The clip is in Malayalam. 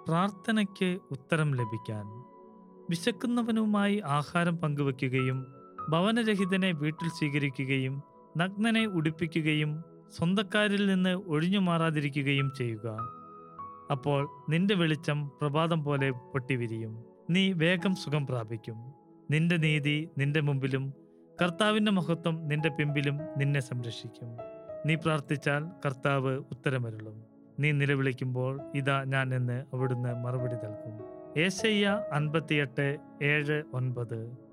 പ്രാർത്ഥനയ്ക്ക് ഉത്തരം ലഭിക്കാൻ വിശക്കുന്നവനുമായി ആഹാരം പങ്കുവെക്കുകയും ഭവനരഹിതനെ വീട്ടിൽ സ്വീകരിക്കുകയും നഗ്നനെ ഉടുപ്പിക്കുകയും സ്വന്തക്കാരിൽ നിന്ന് ഒഴിഞ്ഞു മാറാതിരിക്കുകയും ചെയ്യുക അപ്പോൾ നിന്റെ വെളിച്ചം പ്രഭാതം പോലെ പൊട്ടിവിരിയും നീ വേഗം സുഖം പ്രാപിക്കും നിന്റെ നീതി നിന്റെ മുമ്പിലും കർത്താവിന്റെ മഹത്വം നിന്റെ പിമ്പിലും നിന്നെ സംരക്ഷിക്കും നീ പ്രാർത്ഥിച്ചാൽ കർത്താവ് ഉത്തരമരുളും നീ നിലവിളിക്കുമ്പോൾ ഇതാ ഞാൻ എന്ന് അവിടുന്ന് മറുപടി നൽകും ഏശയ്യ അൻപത്തിയെട്ട് ഏഴ് ഒൻപത്